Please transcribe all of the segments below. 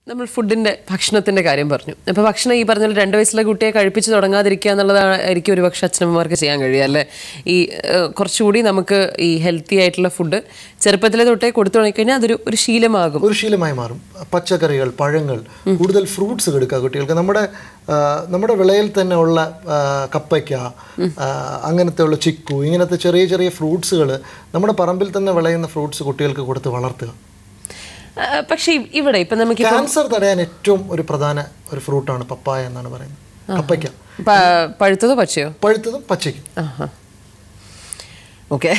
നമ്മൾ ഫുഡിന്റെ ഭക്ഷണത്തിന്റെ കാര്യം പറഞ്ഞു അപ്പോൾ ഭക്ഷണം ഈ പറഞ്ഞ പോലെ രണ്ട് വയസ്സിലെ കുട്ടിയെ കഴിപ്പിച്ച് തുടങ്ങാതിരിക്കുക എന്നുള്ളതായിരിക്കും ഒരു പക്ഷേ അച്ഛനമ്മമാർക്ക് ചെയ്യാൻ കഴിയുക അല്ലേ ഈ ഏഹ്, കുറച്ചുകൂടി നമുക്ക് ഈ ഹെൽത്തി ആയിട്ടുള്ള ഫുഡ് ചെറുപ്പത്തിലെ തൊട്ടേ കൊടുത്തു തുടങ്ങിക്കഴിഞ്ഞാൽ അതൊരു ഒരു ശീലമാകും ഒരു ശീലമായി മാറും പച്ചക്കറികൾ പഴങ്ങൾ കൂടുതൽ ഫ്രൂട്ട്സ് എടുക്കുക കുട്ടികൾക്ക് നമ്മുടെ ആ, നമ്മുടെ വിളയിൽ തന്നെ ഉള്ള ആ, കപ്പയ്ക്ക ആ, അങ്ങനത്തെ ഉള്ള ചിക്കു ഇങ്ങനത്തെ ചെറിയ ചെറിയ ഫ്രൂട്ട്സുകൾ നമ്മുടെ പറമ്പിൽ തന്നെ വിളയുന്ന ഫ്രൂട്ട്സ് കുട്ടികൾക്ക് കൊടുത്ത് വളർത്തുക ആ, പക്ഷേ ഇ- ഇവിടെ ഇപ്പം നമുക്ക് ക്യാൻസർ തടയാൻ ഏറ്റവും ഒരു പ്രധാന ഒരു ഫ്രൂട്ടാണ് പപ്പായ എന്നാണ് പറയുന്നത് കപ്പയ്ക്ക പ- പഴുത്തതോ പച്ചയോ പഴുത്തതും പച്ചയ്ക്കും ഓക്കെ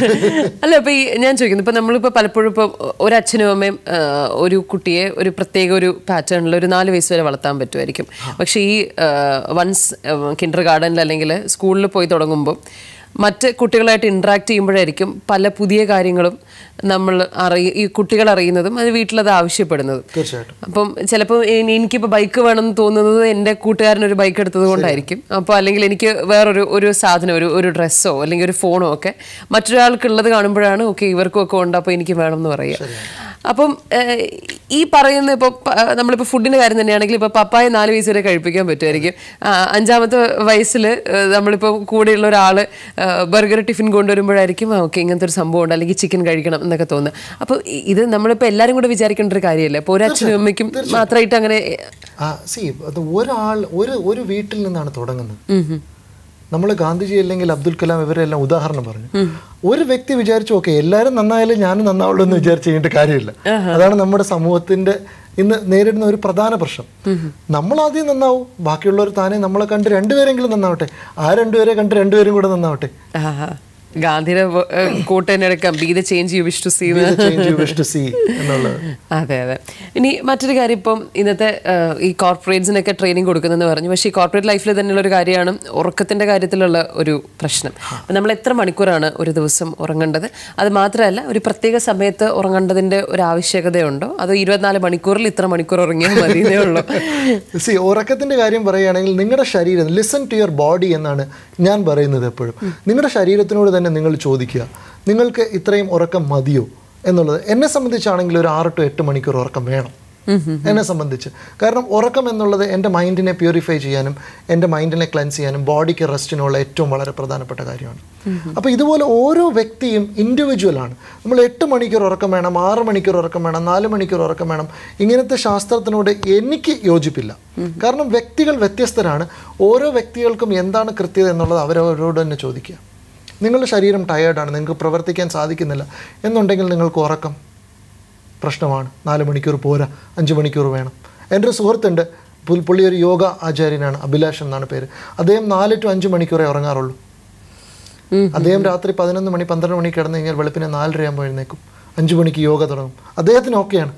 അല്ല ഇപ്പൊ ഈ ഞാൻ ചോദിക്കുന്നു ഇപ്പൊ നമ്മളിപ്പോ പലപ്പോഴും ഇപ്പൊ ഒരു അച്ഛനും അമ്മയും ആ, ഒരു കുട്ടിയെ ഒരു പ്രത്യേക ഒരു പാറ്റേണിൽ ഒരു നാല് വയസ്സ് വരെ വളർത്താൻ പറ്റുമായിരിക്കും പക്ഷേ ഈ വൺസ് കിൻഡർ ഗാർഡനിൽ അല്ലെങ്കിൽ സ്കൂളിൽ പോയി തുടങ്ങുമ്പോൾ മറ്റ് കുട്ടികളായിട്ട് ഇൻട്രാക്ട് ചെയ്യുമ്പോഴായിരിക്കും പല പുതിയ കാര്യങ്ങളും നമ്മൾ അറിയ ഈ കുട്ടികൾ അറിയുന്നതും അത് വീട്ടിലത് ആവശ്യപ്പെടുന്നതും തീർച്ചയായിട്ടും അപ്പം ചിലപ്പോൾ എനിക്കിപ്പോൾ ബൈക്ക് വേണമെന്ന് തോന്നുന്നത് എൻ്റെ കൂട്ടുകാരൻ ഒരു ബൈക്ക് എടുത്തത് കൊണ്ടായിരിക്കും അപ്പോൾ അല്ലെങ്കിൽ എനിക്ക് വേറൊരു ഒരു സാധനം ഒരു ഒരു ഡ്രസ്സോ അല്ലെങ്കിൽ ഒരു ഫോണോ ഒക്കെ മറ്റൊരാൾക്കുള്ളത് കാണുമ്പോഴാണ് ഓക്കെ ഇവർക്കും ഒക്കെ ഉണ്ട് അപ്പോൾ എനിക്ക് വേണം എന്ന് പറയുക അപ്പം ഏഹ്, ഈ പറയുന്ന ഇപ്പോൾ നമ്മളിപ്പോൾ ഫുഡിൻ്റെ കാര്യം തന്നെയാണെങ്കിൽ ഇപ്പോൾ പപ്പായ നാല് വയസ്സ് വരെ കഴിപ്പിക്കാൻ പറ്റുമായിരിക്കും ആ, അഞ്ചാമത്തെ വയസ്സിൽ നമ്മളിപ്പോൾ കൂടെയുള്ള ഒരാൾ ബർഗർ ടിഫിൻ കൊണ്ടുവരുമ്പോഴായിരിക്കും ഓക്കെ ഇങ്ങനത്തെ ഒരു സംഭവം ഉണ്ട് അല്ലെങ്കിൽ ചിക്കൻ കഴിക്കണം എന്നൊക്കെ തോന്നുക അപ്പോൾ ഇ- ഇത് നമ്മളിപ്പോൾ എല്ലാവരും കൂടെ വിചാരിക്കേണ്ട ഒരു കാര്യമല്ലേ അപ്പോൾ ഒരു അച്ഛനും അമ്മയ്ക്കും മാത്രമായിട്ട് അങ്ങനെ ആ സി അത് ഒരാൾ ഒരു ഒരു വീട്ടിൽ നിന്നാണ് തുടങ്ങുന്നത് നമ്മൾ ഗാന്ധിജി അല്ലെങ്കിൽ അബ്ദുൽ കലാം ഇവരെല്ലാം ഉദാഹരണം പറഞ്ഞു ഒരു വ്യക്തി വിചാരിച്ചു ഓക്കെ എല്ലാവരും നന്നായാലും ഞാനും നന്നാവുള്ളൂ എന്ന് വിചാരിച്ച് കഴിഞ്ഞിട്ട് കാര്യമില്ല അതാണ് നമ്മുടെ സമൂഹത്തിന്റെ ഇന്ന് നേരിടുന്ന ഒരു പ്രധാന പ്രശ്നം നമ്മൾ ആദ്യം നന്നാവും ബാക്കിയുള്ളവർ താനെ നമ്മളെ കണ്ട് രണ്ടുപേരെങ്കിലും നന്നാവട്ടെ ആ രണ്ടുപേരെ കണ്ട് രണ്ടുപേരും കൂടെ നന്നാവട്ടെ ആഹാ. ഗാന്ധിയുടെ കോട്ട് തന്നെ എടുക്കാം be the change you wish to see Be the change you wish to see എന്നുള്ളത് അതെ അതെ ഇനി മറ്റൊരു കാര്യം ഇപ്പം ഇന്നത്തെ ആ, ഈ കോർപ്പറേറ്റ്സിനൊക്കെ ട്രെയിനിങ് കൊടുക്കുന്നെന്ന് പറഞ്ഞു പക്ഷേ ഈ കോർപ്പറേറ്റ് ലൈഫിൽ തന്നെയുള്ള ഒരു കാര്യമാണ് ഉറക്കത്തിന്റെ കാര്യത്തിലുള്ള ഒരു പ്രശ്നം അപ്പം നമ്മൾ എത്ര മണിക്കൂറാണ് ഒരു ദിവസം ഉറങ്ങേണ്ടത് അത് മാത്രമല്ല ഒരു പ്രത്യേക സമയത്ത് ഉറങ്ങേണ്ടതിന്റെ ഒരു ആവശ്യകതയുണ്ടോ അതോ ഇരുപത്തിനാല് മണിക്കൂറിൽ ഇത്ര മണിക്കൂർ ഉറങ്ങിയാൽ മതിയേ ഉള്ളൂ സി ഉറക്കത്തിന്റെ കാര്യം പറയുകയാണെങ്കിൽ നിങ്ങളുടെ ശരീരം ലിസൺ ടു യുവർ ബോഡി എന്നാണ് ഞാൻ പറയുന്നത് എപ്പോഴും നിങ്ങളുടെ ശരീരത്തിനോട് തന്നെ നിങ്ങൾ ചോദിക്കുക നിങ്ങൾക്ക് ഇത്രയും ഉറക്കം മതിയോ എന്നുള്ളത് എന്നെ സംബന്ധിച്ചാണെങ്കിൽ ഒരു ആറ് ടു എട്ട് മണിക്കൂർ ഉറക്കം വേണം എന്നെ സംബന്ധിച്ച് കാരണം ഉറക്കം എന്നുള്ളത് എൻ്റെ മൈൻഡിനെ പ്യൂരിഫൈ ചെയ്യാനും എൻ്റെ മൈൻഡിനെ ക്ലെൻസ് ചെയ്യാനും ബോഡിക്ക് റെസ്റ്റിനുള്ള ഏറ്റവും വളരെ പ്രധാനപ്പെട്ട കാര്യമാണ് അപ്പോൾ ഇതുപോലെ ഓരോ വ്യക്തിയും ഇൻഡിവിജ്വൽ ആണ് നമ്മൾ എട്ട് മണിക്കൂർ ഉറക്കം വേണം ആറ് മണിക്കൂർ ഉറക്കം വേണം നാല് മണിക്കൂർ ഉറക്കം വേണം ഇങ്ങനത്തെ ശാസ്ത്രത്തിനോട് എനിക്ക് യോജിപ്പില്ല കാരണം വ്യക്തികൾ വ്യത്യസ്തരാണ് ഓരോ വ്യക്തികൾക്കും എന്താണ് കൃത്യത എന്നുള്ളത് അവരവരോട് തന്നെ ചോദിക്കുക നിങ്ങളുടെ ശരീരം ടയേർഡാണ് നിങ്ങൾക്ക് പ്രവർത്തിക്കാൻ സാധിക്കുന്നില്ല എന്നുണ്ടെങ്കിൽ നിങ്ങൾക്ക് ഉറക്കം പ്രശ്നമാണ് നാല് മണിക്കൂർ പോരാ അഞ്ച് മണിക്കൂർ വേണം എൻ്റെ ഒരു സുഹൃത്തുണ്ട് പുൽ- പുള്ളി ഒരു യോഗ ആചാര്യനാണ് അഭിലാഷ് എന്നാണ് പേര് അദ്ദേഹം നാല് ടു അഞ്ച് മണിക്കൂറേ ഉറങ്ങാറുള്ളൂ അദ്ദേഹം രാത്രി പതിനൊന്ന് മണി പന്ത്രണ്ട് മണി കിടന്നു കഴിഞ്ഞാൽ വെളുപ്പിനെ നാലരയാകുമ്പോൾ എഴുന്നേക്കും അഞ്ച് മണിക്ക് യോഗ തുടങ്ങും അദ്ദേഹത്തിന് ഓക്കെയാണ്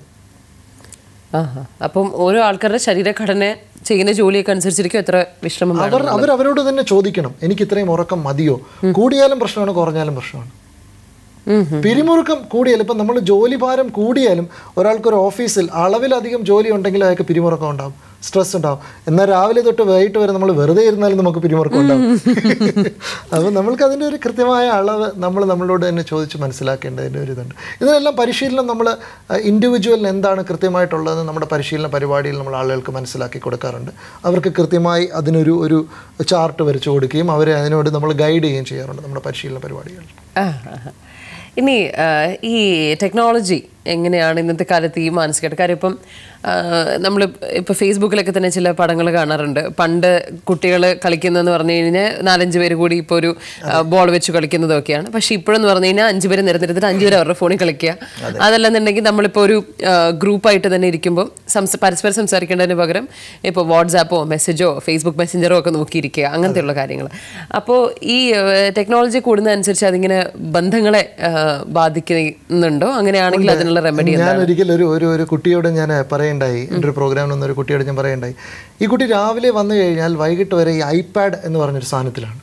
ആഹാ. അപ്പം ഓരോ ആൾക്കാരുടെ ശരീരഘടന ചെയ്യുന്ന ജോലിയൊക്കെ അനുസരിച്ചിരിക്കും എത്ര വിശ്രമം വേണം അവർ അവർ അവരോട് തന്നെ ചോദിക്കണം എനിക്ക് ഇത്രയും ഉറക്കം മതിയോ കൂടിയാലും പ്രശ്നമാണ് കുറഞ്ഞാലും പ്രശ്നമാണ് പിരിമുറുക്കം കൂടിയാലും ഇപ്പം നമ്മൾ ജോലി ഭാരം കൂടിയാലും ഒരാൾക്കൊരു ഓഫീസിൽ അളവിലധികം ജോലി ഉണ്ടെങ്കിൽ അയാൾക്ക് പിരിമുറുക്കം ഉണ്ടാവും സ്ട്രെസ് ഉണ്ടാവും എന്നാൽ രാവിലെ തൊട്ട് വൈകിട്ട് വരെ നമ്മൾ വെറുതെ ഇരുന്നാലും നമുക്ക് പിരിമുറുക്കം ഉണ്ടാവും അപ്പോൾ നമ്മൾക്ക് അതിൻ്റെ ഒരു കൃത്യമായ അളവ് നമ്മൾ നമ്മളോട് തന്നെ ചോദിച്ച് മനസ്സിലാക്കേണ്ടതിൻ്റെ ഒരു ഇതുണ്ട് ഇതിനെല്ലാം പരിശീലനം നമ്മൾ ഇൻഡിവിജ്വലിന് എന്താണ് കൃത്യമായിട്ടുള്ളതെന്ന് നമ്മുടെ പരിശീലന പരിപാടിയിൽ നമ്മൾ ആളുകൾക്ക് മനസ്സിലാക്കി കൊടുക്കാറുണ്ട് അവർക്ക് കൃത്യമായി അതിനൊരു ഒരു ചാർട്ട് വരച്ചു കൊടുക്കുകയും അവരെ അതിനോട് നമ്മൾ ഗൈഡ് ചെയ്യുകയും ചെയ്യാറുണ്ട് നമ്മുടെ പരിശീലന പരിപാടികളിൽ ആ, ആ, ആ. ഇനി ആ, ഈ ടെക്നോളജി എങ്ങനെയാണ് ഇന്നത്തെ കാലത്ത് ഈ മാനസികമായിട്ട് കാര്യം ഇപ്പം നമ്മൾ ഇപ്പോൾ ഫേസ്ബുക്കിലൊക്കെ തന്നെ ചില പടങ്ങൾ കാണാറുണ്ട് പണ്ട് കുട്ടികൾ കളിക്കുന്നതെന്ന് പറഞ്ഞു കഴിഞ്ഞാൽ നാലഞ്ച് പേര് കൂടി ഇപ്പോൾ ഒരു ബോൾ വെച്ച് കളിക്കുന്നതൊക്കെയാണ് പക്ഷേ ഇപ്പോഴെന്ന് പറഞ്ഞു കഴിഞ്ഞാൽ അഞ്ച് പേര് നിരന്നിരുന്നിട്ട് അഞ്ച് പേര് അവരുടെ ഫോണിൽ കളിക്കുക അതല്ലെന്നുണ്ടെങ്കിൽ നമ്മളിപ്പോൾ ഒരു ഗ്രൂപ്പായിട്ട് തന്നെ ഇരിക്കുമ്പോൾ സംസ പരസ്പരം സംസാരിക്കേണ്ടതിന് പകരം ഇപ്പോൾ വാട്സാപ്പോ മെസ്സേജോ ഫേസ്ബുക്ക് മെസ്സഞ്ചറോ ഒക്കെ നോക്കിയിരിക്കുക അങ്ങനത്തെയുള്ള കാര്യങ്ങൾ അപ്പോൾ ഈ ടെക്നോളജി കൂടുന്നതനുസരിച്ച് അതിങ്ങനെ ബന്ധങ്ങളെ ആ, ബാധിക്കുന്നുണ്ടോ അങ്ങനെയാണെങ്കിൽ അതിനുള്ള റെമഡി ഞാൻ ഒരിക്കൽ ഒരു ഒരു ഒരു കുട്ടിയോട് ഞാൻ പറയണ്ടായി എൻ്റെ ഒരു പ്രോഗ്രാമിൽ വന്ന ഒരു കുട്ടിയോട് ഞാൻ പറയണ്ടായി ഈ കുട്ടി രാവിലെ വന്നു കഴിഞ്ഞാൽ വൈകിട്ട് വരെ ഈ ഐപാഡ് എന്ന് പറഞ്ഞൊരു സാധനത്തിലാണ്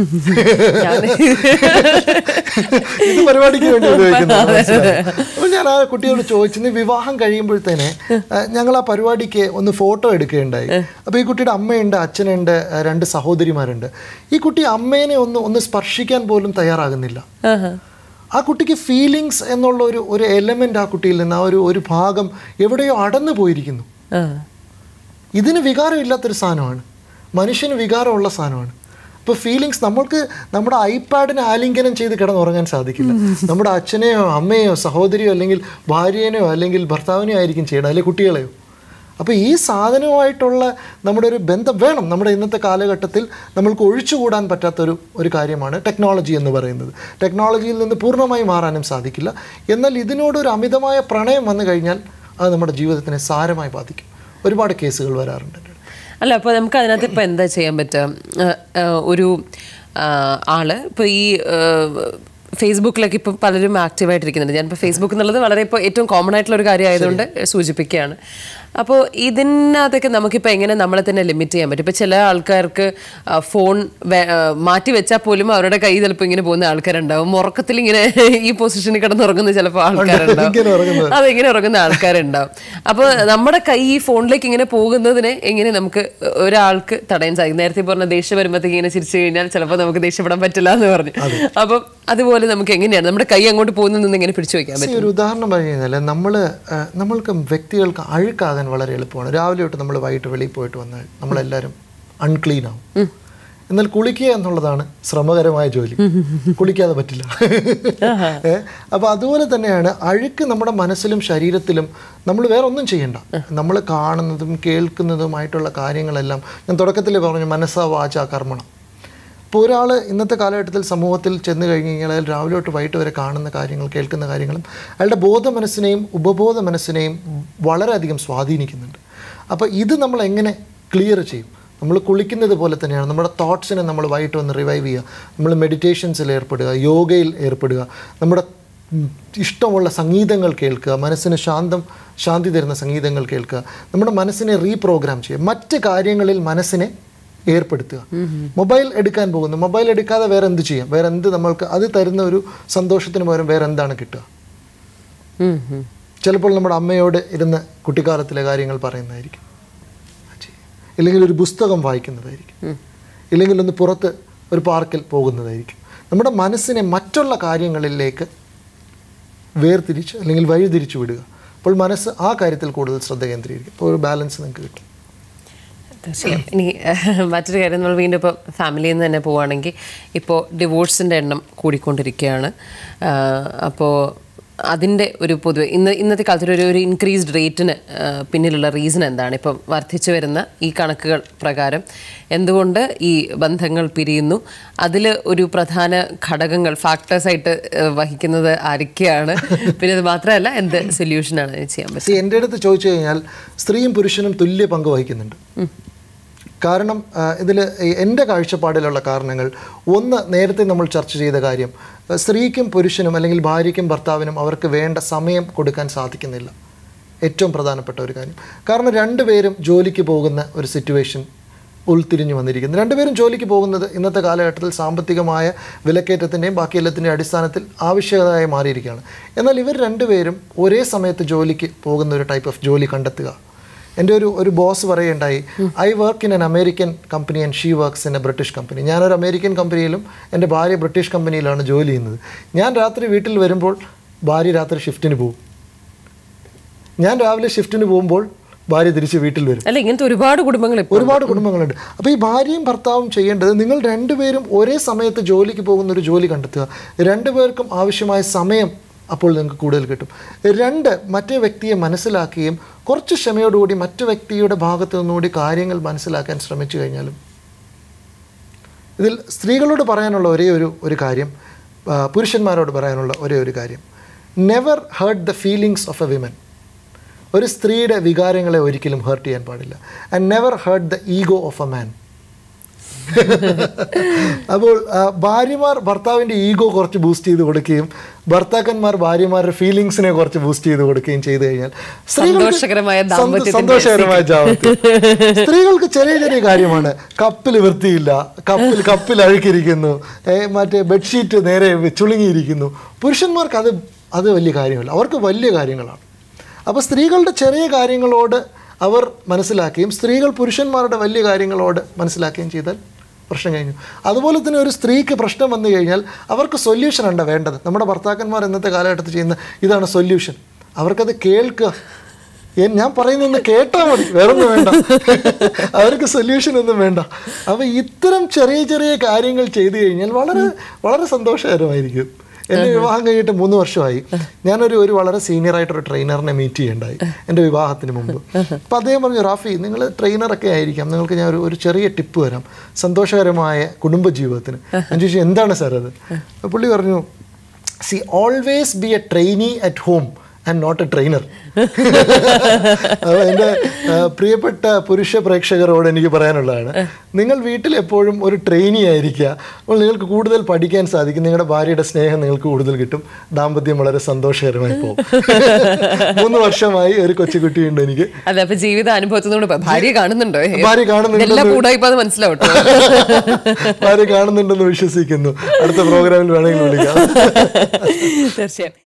ഇത് പരിപാടിക്ക് വേണ്ടി ഉപയോഗിക്കുന്നത് മനസ്സിലായോ? അപ്പോൾ ഞാൻ ആ കുട്ടിയോട് ചോദിച്ചു നീ വിവാഹം കഴിയുമ്പോഴത്തേനെ ആ, ഞങ്ങൾ ആ പരിപാടിക്ക് ഒന്ന് ഫോട്ടോ എടുക്കുകയുണ്ടായി അപ്പോൾ ഈ കുട്ടിയുടെ അമ്മയുണ്ട് അച്ഛനുണ്ട് ആ, രണ്ട് സഹോദരിമാരുണ്ട് ഈ കുട്ടി അമ്മേനെ ഒന്ന് ഒന്ന് സ്പർശിക്കാൻ പോലും തയ്യാറാകുന്നില്ല ആ കുട്ടിക്ക് ഫീലിങ്സ് എന്നുള്ള ഒരു ഒരു എലമെൻ്റ് ആ കുട്ടിയിൽ നിന്ന് ആ ഒരു ഒരു ഭാഗം എവിടെയോ അടന്നു പോയിരിക്കുന്നു ആ. ഇതിന് വികാരമില്ലാത്തൊരു സാധനമാണ് മനുഷ്യന് വികാരമുള്ള സാധനമാണ് ഇപ്പോൾ ഫീലിങ്സ് നമ്മൾക്ക് നമ്മുടെ ഐപാഡിനെ ആലിംഗനം ചെയ്ത് കിടന്നുറങ്ങാൻ സാധിക്കില്ല നമ്മുടെ അച്ഛനെയോ അമ്മയോ സഹോദരിയോ അല്ലെങ്കിൽ ഭാര്യനെയോ അല്ലെങ്കിൽ ഭർത്താവിനെയോ ആയിരിക്കും ചെയ്യണം അല്ലെങ്കിൽ കുട്ടികളെയോ അപ്പോൾ ഈ സാധനവുമായിട്ടുള്ള നമ്മുടെ ഒരു ബന്ധം വേണം നമ്മുടെ ഇന്നത്തെ കാലഘട്ടത്തിൽ നമ്മൾക്ക് ഒഴിച്ചുകൂടാൻ പറ്റാത്തൊരു ഒരു കാര്യമാണ് ടെക്നോളജി എന്ന് പറയുന്നത് ടെക്നോളജിയിൽ നിന്ന് പൂർണ്ണമായി മാറാനും സാധിക്കില്ല എന്നാൽ ഇതിനോടൊരു അമിതമായ പ്രണയം വന്നു കഴിഞ്ഞാൽ അത് നമ്മുടെ ജീവിതത്തിനെ സാരമായി ബാധിക്കും ഒരുപാട് കേസുകൾ വരാറുണ്ട് എൻ്റെ അടുത്ത്. അല്ല അപ്പോൾ നമുക്ക് അതിനകത്ത് ഇപ്പോൾ എന്താ ചെയ്യാൻ പറ്റുക ആ, ആ, ഒരു ആ, ആള് ഇപ്പോൾ ഈ ആ, ഫേസ്ബുക്കിലൊക്കെ ഇപ്പം പലരും ആക്റ്റീവായിട്ടിരിക്കുന്നുണ്ട് ഞാനിപ്പോൾ ഫേസ്ബുക്ക് എന്നുള്ളത് വളരെ ഇപ്പോൾ ഏറ്റവും കോമൺ ആയിട്ടുള്ള ഒരു കാര്യം ആയതുകൊണ്ട് സൂചിപ്പിക്കുകയാണ് അപ്പോൾ ഇതിനകത്തൊക്കെ നമുക്കിപ്പോൾ എങ്ങനെ നമ്മളെ തന്നെ ലിമിറ്റ് ചെയ്യാൻ പറ്റും ഇപ്പോൾ ചില ആൾക്കാർക്ക് ആ, ഫോൺ വേ- ആ, മാറ്റി വെച്ചാൽ പോലും അവരുടെ കൈ ചിലപ്പോൾ ഇങ്ങനെ പോകുന്ന ആൾക്കാരുണ്ടാവും ഉറക്കത്തിൽ ഇങ്ങനെ ഈ പൊസിഷനിൽ കിടന്നുറങ്ങുന്ന ചിലപ്പോൾ ആൾക്കാരുണ്ടാവും ഇങ്ങനെ ഉറങ്ങുന്നത്. അത് ഇങ്ങനെ ഉറങ്ങുന്ന ആൾക്കാരുണ്ടാവും അപ്പോൾ നമ്മുടെ കൈ ഈ ഫോണിലേക്ക് ഇങ്ങനെ പോകുന്നതിനെ എങ്ങനെ നമുക്ക് ഒരാൾക്ക് തടയാൻ സാധിക്കും നേരത്തെ പറഞ്ഞ ദേഷ്യം വരുമ്പോഴത്തേക്ക് ഇങ്ങനെ ചിരിച്ചു കഴിഞ്ഞാൽ ചിലപ്പോൾ നമുക്ക് ദേഷ്യപ്പെടാൻ പറ്റില്ല എന്ന് പറഞ്ഞു അപ്പം അതുപോലെ നമുക്ക് എങ്ങനെയാണ് നമ്മുടെ കൈ അങ്ങോട്ട് പോകുന്നതിൽ നിന്ന് എങ്ങനെ പിടിച്ചു വെക്കാൻ പറ്റും ഈ ഒരു ഉദാഹരണം പറഞ്ഞു കഴിഞ്ഞാൽ നമ്മൾ നമ്മൾക്ക് വ്യക്തികൾക്ക് അഴുക്കാകാൻ വളരെ എളുപ്പമാണ് രാവിലെ തൊട്ട് നമ്മൾ വൈകിട്ട് വെളിയിൽ പോയിട്ട് വന്നാൽ നമ്മളെല്ലാവരും അൺക്ലീൻ ആവും എന്നാൽ കുളിക്കുക എന്നുള്ളതാണ് ശ്രമകരമായ ജോലി കുളിക്കാതെ പറ്റില്ല ഏ? അപ്പോൾ അതുപോലെ തന്നെയാണ് അഴുക്ക് നമ്മുടെ മനസ്സിലും ശരീരത്തിലും നമ്മൾ വേറെ ഒന്നും ചെയ്യണ്ട നമ്മൾ കാണുന്നതും കേൾക്കുന്നതുമായിട്ടുള്ള കാര്യങ്ങളെല്ലാം ഞാൻ തുടക്കത്തിൽ പറഞ്ഞു മനസ്സാ വാച കർമ്മണം ഇപ്പോൾ ഒരാൾ ഇന്നത്തെ കാലഘട്ടത്തിൽ സമൂഹത്തിൽ ചെന്ന് കഴിഞ്ഞ് കഴിഞ്ഞാൽ അയാൾ രാവിലെ തൊട്ട് വൈകിട്ട് വരെ കാണുന്ന കാര്യങ്ങൾ കേൾക്കുന്ന കാര്യങ്ങളും അയാളുടെ ബോധ മനസ്സിനെയും ഉപബോധ മനസ്സിനെയും വളരെയധികം സ്വാധീനിക്കുന്നുണ്ട് അപ്പോൾ ഇത് നമ്മൾ എങ്ങനെ ക്ലിയർ ചെയ്യും നമ്മൾ കുളിക്കുന്നത് പോലെ തന്നെയാണ് നമ്മുടെ തോട്ട്സിനെ നമ്മൾ വൈകിട്ട് വന്ന് റിവൈവ് ചെയ്യുക നമ്മൾ മെഡിറ്റേഷൻസിൽ ഏർപ്പെടുക യോഗയിൽ ഏർപ്പെടുക നമ്മുടെ ഉം, ഇഷ്ടമുള്ള സംഗീതങ്ങൾ കേൾക്കുക മനസ്സിന് ശാന്തം ശാന്തി തരുന്ന സംഗീതങ്ങൾ കേൾക്കുക നമ്മുടെ മനസ്സിനെ റീപ്രോഗ്രാം ചെയ്യുക മറ്റ് കാര്യങ്ങളിൽ മനസ്സിനെ ഏർപ്പെടുത്തുക മൊബൈൽ എടുക്കാൻ പോകുന്നു മൊബൈൽ എടുക്കാതെ വേറെ എന്ത് ചെയ്യാം വേറെ എന്ത് നമ്മൾക്ക് അത് തരുന്ന ഒരു സന്തോഷത്തിന് പകരം വേറെ എന്താണ് കിട്ടുക ഉം, ഉം. ചിലപ്പോൾ നമ്മുടെ അമ്മയോട് ഇരുന്ന് കുട്ടിക്കാലത്തിലെ കാര്യങ്ങൾ പറയുന്നതായിരിക്കും അത് ചെയ്യാം. ഇല്ലെങ്കിൽ ഒരു പുസ്തകം വായിക്കുന്നതായിരിക്കും ഇല്ലെങ്കിൽ ഒന്ന് പുറത്ത് ഒരു പാർക്കിൽ പോകുന്നതായിരിക്കും നമ്മുടെ മനസ്സിനെ മറ്റുള്ള കാര്യങ്ങളിലേക്ക് വേർതിരിച്ച് അല്ലെങ്കിൽ വഴിതിരിച്ചു വിടുക അപ്പോൾ മനസ്സ് ആ കാര്യത്തിൽ കൂടുതൽ ശ്രദ്ധ കേന്ദ്രീകരിക്കും അപ്പോൾ ഒരു ബാലൻസ് നിങ്ങൾക്ക് കിട്ടും തീർച്ചയായും ഇനി ഏഹ്, മറ്റൊരു കാര്യം നമ്മൾ വീണ്ടും ഇപ്പോൾ ഫാമിലിയിൽ നിന്ന് തന്നെ പോവുകയാണെങ്കിൽ ഇപ്പോൾ ഡിവോഴ്സിൻ്റെ എണ്ണം കൂടിക്കൊണ്ടിരിക്കുകയാണ് അപ്പോൾ അതിൻ്റെ ഒരു പൊതുവെ ഇന്ന് ഇന്നത്തെ കാലത്ത് ഒരു ഒരു ഇൻക്രീസ്ഡ് റേറ്റിന് പിന്നിലുള്ള റീസൺ എന്താണ് ഇപ്പം വർദ്ധിച്ചു വരുന്ന ഈ കണക്കുകൾ പ്രകാരം എന്തുകൊണ്ട് ഈ ബന്ധങ്ങൾ പിരിയുന്നു അതിൽ ഒരു പ്രധാന ഘടകങ്ങൾ ഫാക്ടേഴ്സായിട്ട് വഹിക്കുന്നത് ആരൊക്കെയാണ് പിന്നെ അത് മാത്രമല്ല എന്ത് സൊല്യൂഷനാണ് ചെയ്യാൻ പറ്റുക See, എൻ്റെ അടുത്ത് ചോദിച്ചു കഴിഞ്ഞാൽ സ്ത്രീയും പുരുഷനും തുല്യ പങ്ക് വഹിക്കുന്നുണ്ട് കാരണം ഇതിൽ എൻ്റെ കാഴ്ചപ്പാടിലുള്ള കാരണങ്ങൾ ഒന്ന് നേരത്തെ നമ്മൾ ചർച്ച ചെയ്ത കാര്യം ആ, സ്ത്രീക്കും പുരുഷനും അല്ലെങ്കിൽ ഭാര്യയ്ക്കും ഭർത്താവിനും അവർക്ക് വേണ്ട സമയം കൊടുക്കാൻ സാധിക്കുന്നില്ല ഏറ്റവും പ്രധാനപ്പെട്ട ഒരു കാര്യം കാരണം രണ്ടുപേരും ജോലിക്ക് പോകുന്ന ഒരു സിറ്റുവേഷൻ ഉൾത്തിരിഞ്ഞു വന്നിരിക്കുന്നു രണ്ടുപേരും ജോലിക്ക് പോകുന്നത് ഇന്നത്തെ കാലഘട്ടത്തിൽ സാമ്പത്തികമായ വിലക്കയറ്റത്തിൻ്റെയും ബാക്കി എല്ലാത്തിൻ്റെയും അടിസ്ഥാനത്തിൽ ആവശ്യകതയായി മാറിയിരിക്കുകയാണ് എന്നാൽ ഇവർ രണ്ടുപേരും ഒരേ സമയത്ത് ജോലിക്ക് പോകുന്ന ഒരു ടൈപ്പ് ഓഫ് ജോലി കണ്ടെത്തുക എൻ്റെ ഒരു ഒരു ബോസ് പറയുണ്ടായി I work in an American company and she works in a British company ഞാനൊരു അമേരിക്കൻ കമ്പനിയിലും എൻ്റെ ഭാര്യ ബ്രിട്ടീഷ് കമ്പനിയിലാണ് ജോലി ചെയ്യുന്നത് ഞാൻ രാത്രി വീട്ടിൽ വരുമ്പോൾ ഭാര്യ രാത്രി ഷിഫ്റ്റിന് പോകും ഞാൻ രാവിലെ ഷിഫ്റ്റിന് പോകുമ്പോൾ ഭാര്യ തിരിച്ച് വീട്ടിൽ വരും അല്ല ഇങ്ങനത്തെ ഒരുപാട് കുടുംബങ്ങൾ ഇപ്പോൾ ഒരുപാട് കുടുംബങ്ങളുണ്ട് അപ്പോൾ ഈ ഭാര്യയും ഭർത്താവും ചെയ്യേണ്ടത് നിങ്ങൾ രണ്ടുപേരും ഒരേ സമയത്ത് ജോലിക്ക് പോകുന്ന ഒരു ജോലി കണ്ടെത്തുക രണ്ടുപേർക്കും ആവശ്യമായ സമയം അപ്പോൾ നിങ്ങൾക്ക് കൂടുതൽ കിട്ടും രണ്ട് മറ്റേ വ്യക്തിയെ മനസ്സിലാക്കുകയും കുറച്ച് ക്ഷമയോടുകൂടി മറ്റു വ്യക്തിയുടെ ഭാഗത്തു നിന്നുകൂടി കാര്യങ്ങൾ മനസ്സിലാക്കാൻ ശ്രമിച്ചു കഴിഞ്ഞാലും ഇതിൽ സ്ത്രീകളോട് പറയാനുള്ള ഒരേ ഒരു ഒരു കാര്യം ആ, പുരുഷന്മാരോട് പറയാനുള്ള ഒരേ ഒരു കാര്യം never hurt the feelings of a women ഒരു സ്ത്രീയുടെ വികാരങ്ങളെ ഒരിക്കലും ഹേർട്ട് ചെയ്യാൻ പാടില്ല and never hurt the ego of a man അപ്പോൾ ആ, ഭാര്യമാർ ഭർത്താവിൻ്റെ ഈഗോ കുറച്ച് ബൂസ്റ്റ് ചെയ്ത് കൊടുക്കുകയും ഭർത്താക്കന്മാർ ഭാര്യമാരുടെ ഫീലിങ്സിനെ കുറച്ച് ബൂസ്റ്റ് ചെയ്ത് കൊടുക്കുകയും ചെയ്തു കഴിഞ്ഞാൽ സ്ത്രീകൾക്ക് സന്തോഷകരമായ സന്ത- ദാമ്പത്യത്തിന്റെ സന്തോഷകരമായ ജാവത്ത് സ്ത്രീകൾക്ക് ചെറിയ ചെറിയ കാര്യമാണ് കപ്പിൽ വൃത്തിയില്ല കപ്പിൽ കപ്പിൽ അഴുക്കിരിക്കുന്നു ഏ, മറ്റേ ബെഡ്ഷീറ്റ് നേരെ ചുളുങ്ങിയിരിക്കുന്നു പുരുഷന്മാർക്ക് അത് അത് വലിയ കാര്യമല്ല അവർക്ക് വലിയ കാര്യങ്ങളാണ് അപ്പോൾ സ്ത്രീകളുടെ ചെറിയ കാര്യങ്ങളോട് അവർ മനസ്സിലാക്കുകയും സ്ത്രീകൾ പുരുഷന്മാരുടെ വലിയ കാര്യങ്ങളോട് മനസ്സിലാക്കുകയും ചെയ്താൽ പ്രശ്നം കഴിഞ്ഞു അതുപോലെ തന്നെ ഒരു സ്ത്രീക്ക് പ്രശ്നം വന്നു കഴിഞ്ഞാൽ അവർക്ക് സൊല്യൂഷൻ ഉണ്ട് വേണ്ടത് നമ്മുടെ ഭർത്താക്കന്മാർ ഇന്നത്തെ കാലഘട്ടത്തിൽ ചെയ്യുന്ന ഇതാണ് സൊല്യൂഷൻ അവർക്കത് കേൾക്കുക എ- ഞാൻ പറയുന്നൊന്ന് കേട്ടാൽ മതി വേറൊന്നും വേണ്ട അവർക്ക് സൊല്യൂഷൻ ഒന്നും വേണ്ട അപ്പൊ ഇത്തരം ചെറിയ ചെറിയ കാര്യങ്ങൾ ചെയ്തു കഴിഞ്ഞാൽ വളരെ വളരെ സന്തോഷകരമായിരിക്കും എൻ്റെ വിവാഹം കഴിഞ്ഞിട്ട് മൂന്ന് വർഷമായി ഞാനൊരു ഒരു വളരെ സീനിയർ ആയിട്ടൊരു ട്രെയിനറിനെ മീറ്റ് ചെയ്യണ്ടായി എൻ്റെ വിവാഹത്തിന് മുമ്പ് അപ്പം അദ്ദേഹം പറഞ്ഞു റാഫി നിങ്ങൾ ട്രെയിനറൊക്കെ ആയിരിക്കാം നിങ്ങൾക്ക് ഞാൻ ഒരു ഒരു ചെറിയ ടിപ്പ് തരാം സന്തോഷകരമായ കുടുംബജീവിതത്തിന് ഞാൻ ചോദിച്ചു എന്താണ് സാർ അത് അപ്പോൾ പുള്ളി പറഞ്ഞു see always be a trainee at home and not a trainer അപ്പോൾ എൻ്റെ ആ, പ്രിയപ്പെട്ട പുരുഷ പ്രേക്ഷകരോട് എനിക്ക് പറയാനുള്ളതാണ് നിങ്ങൾ വീട്ടിൽ എപ്പോഴും ഒരു ട്രെയിനി ആയിരിക്കുക അപ്പോൾ നിങ്ങൾക്ക് കൂടുതൽ പഠിക്കാൻ സാധിക്കും നിങ്ങളുടെ ഭാര്യയുടെ സ്നേഹം നിങ്ങൾക്ക് കൂടുതൽ കിട്ടും ദാമ്പത്യം വളരെ സന്തോഷകരമായി പോകും മൂന്ന് വർഷമായി ഒരു കൊച്ചുകുട്ടിയുണ്ട് എനിക്ക് അതെ അപ്പൊ ജീവിത അനുഭവത്തിനോട് ഭാര്യ കാണുന്നുണ്ടോ ഭാര്യ കാണുന്നുണ്ടെന്ന് എല്ലാം കൂടായിപ്പോ അത് മനസ്സിലാവട്ടോ ഭാര്യ കാണുന്നുണ്ടെന്ന് വിശ്വസിക്കുന്നു അടുത്ത പ്രോഗ്രാമിൽ വേണമെങ്കിൽ വിളിക്കാം തീർച്ചയായും